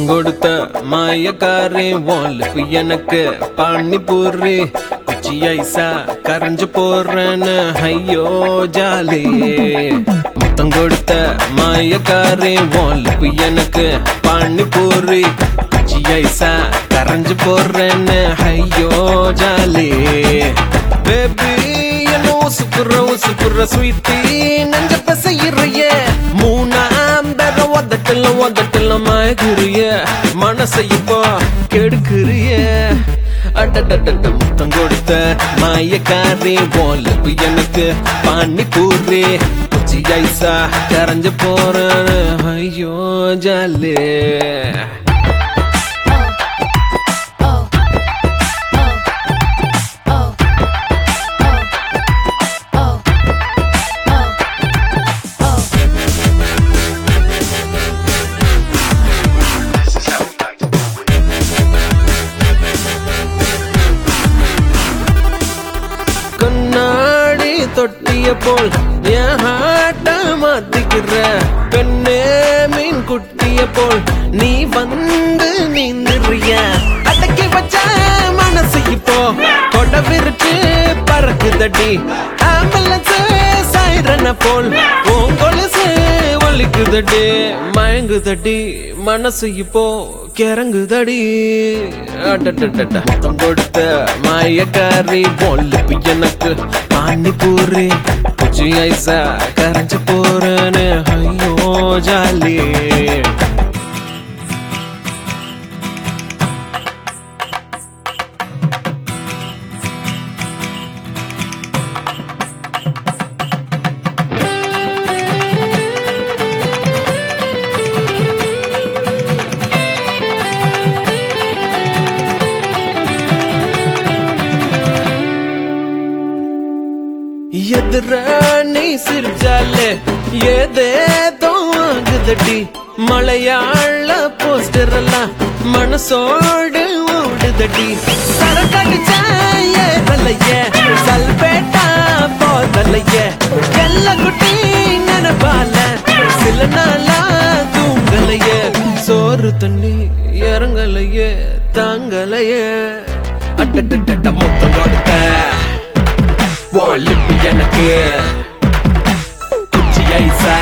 முத்தம் கொடுத்த மாயக்காரே வாலிப்பு எனக்கு பானிபூரி குச்சி ஐசா கரைஞ்சு போறேன்னு ஐயோ ஜாலி முத்தம் கொடுத்த மாயக்காரே வாலிப்பு எனக்கு பானிபூரி குச்சி ஐசா கரைஞ்சு போறேன்னு ஐயோ ஜாலி பேபி என்ன உசுப்புற உசுப்புற ஸ்வீட்டி நஞ்ச பசையிறைய மூணாம் தர உதட்டல உதட்டல மயக்குறிய மனசை இப்போ கெடுக்குறிய அடடடட முத்தம் கொடுத்த மாயக்காரி போலப்பு எனக்கு பானி பூரி குச்சி ஐசா கரைஞ்சு போறேன்னு ஐயோ ஜாலே கண்ணாடி தொட்டிய போல் என் ஹாட்ட மாத்திக்கிற பெண்ணே மீன் குட்டிய போல் நீ வந்து நீந்துறிய அடக்கி வச்ச மனசு இப்போ கொட விரிச்சு பறக்குதடி ஆம்புலன்ஸ் சைரன போல் உங்கொலுசு ஒலிக்குதடி மயங்குதடி மனசு இப்போ கிறங்குதடி அடடடட. முத்தம் கொடுத்த மாயக்காரி பொல்லுப்பு எனக்கு பானிபூரி குச்சி ஐசா கரைஞ்சு போறேன்னு ஐயோ ஜாலி எதிர நீ சிரிச்சாலே ஏதேதோ ஆகுதடி மலையாள போஸ்டர் எல்லாம் மனசோடு ஓடுதடி சரக்கடிச்ச ஏறலைய சல்பேட்டா போதலைய எல்ல குட்டி நினைப்பால சில நாளா தூங்கலைய சோறு தண்ணி இறங்கலையே தாங்கலையே அட்டட்ட மொத்தம் கொடுத்த வாலிப்பு எனக்கு குச்சி ஐசா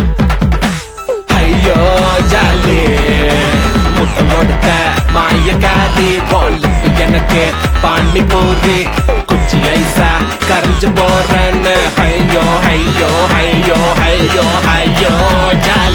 ஐயோ ஜாலி முத்தம் கொடுத்த மாயக்காரி வாலிப்பு எனக்கு பாண்டி போது குச்சி ஐசா கரைஞ்சு போறேன்னு ஐயோ ஐயோ ஐயோ ஐயோ ஐயோ ஜாலி